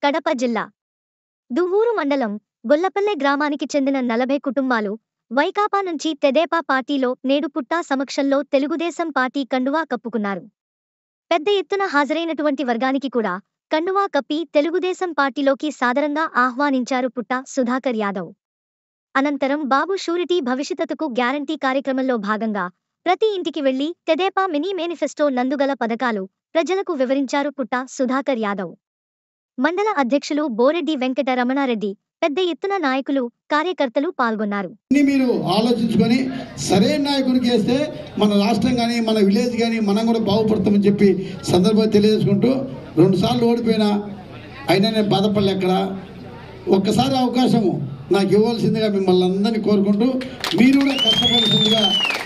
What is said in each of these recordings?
కడప జిల్లా దువ్వూరు మండలం గొల్లపల్లె గ్రామానికి చెందిన నలభై కుటుంబాలు వైకాపా నుంచి తెదేపా పార్టీలో నేడు పుట్టా సమక్షంలో తెలుగుదేశం పార్టీ కండువా కప్పుకున్నారు పెద్ద ఎత్తున హాజరైనటువంటి వర్గానికి కూడా కండువా కప్పి తెలుగుదేశం పార్టీలోకి సాదరంగా ఆహ్వానించారు పుట్టా సుధాకర్ యాదవ్ అనంతరం బాబు షూరిటీ భవిష్యత్తుకు గ్యారంటీ కార్యక్రమంలో భాగంగా ప్రతి ఇంటికి వెళ్లి తెదేపా మినీ మేనిఫెస్టో నందుగల పథకాలు ప్రజలకు వివరించారు పుట్టా సుధాకర్ యాదవ్ మండల అధ్యక్షులు బోరెడ్డి వెంకట రమణారెడ్డి పెద్ద ఎత్తున నాయకులు కార్యకర్తలు పాల్గొన్నారు అన్ని మీరు ఆలోచించుకొని సరైన నాయకుడికి వేస్తే మన రాష్ట్రం కానీ మన విలేజ్ కానీ మనం కూడా బాగుపడతామని చెప్పి సందర్భంగా తెలియజేసుకుంటూ రెండు సార్లు ఓడిపోయినా అయినా నేను బాధపడలే ఎక్కడ ఒక్కసారి అవకాశము నాకు ఇవ్వాల్సిందిగా మిమ్మల్ని అందరినీ కోరుకుంటూ మీరు కూడా కష్టపడాల్సిందిగా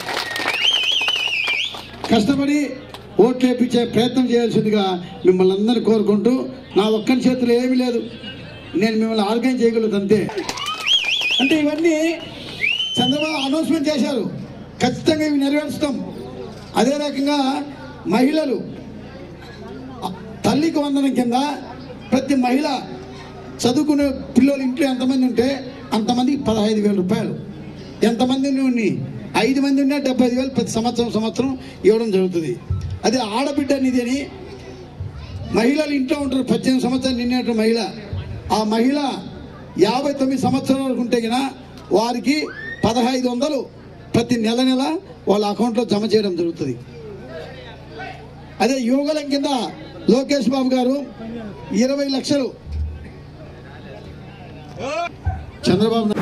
కష్టపడి ఓట్లు వేయించే ప్రయత్నం చేయాల్సిందిగా మిమ్మల్ని అందరినీ కోరుకుంటూ నా ఒక్కని చేతిలో ఏమీ లేదు నేను మిమ్మల్ని ఆర్గనైజ్ చేయగలదు అంతే అంటే ఇవన్నీ చంద్రబాబు అనౌన్స్మెంట్ చేశారు ఖచ్చితంగా ఇవి నెరవేర్చుతాం అదే రకంగా మహిళలు తల్లికి వందనం కింద ప్రతి మహిళ చదువుకునే పిల్లలు ఇంట్లో ఎంతమంది ఉంటే అంతమందికి పదహైదు వేల రూపాయలు ఎంతమంది ఉన్ని ఐదు మంది ఉన్నా డెబ్బై ఐదు వేలు ప్రతి సంవత్సరం సంవత్సరం ఇవ్వడం జరుగుతుంది అదే ఆడబిడ్డ నిధి అని మహిళలు ఇంట్లో ఉంటారు పద్దెనిమిది సంవత్సరాలు నిన్నటి మహిళ ఆ మహిళ యాభై తొమ్మిది సంవత్సరాల వరకు ఉంటే గిన వారికి పదహైదు వందలు ప్రతి నెల నెల వాళ్ళ అకౌంట్లో జమ చేయడం జరుగుతుంది అదే యువగలం కింద లోకేష్ బాబు గారు ఇరవై లక్షలు చంద్రబాబు నాయుడు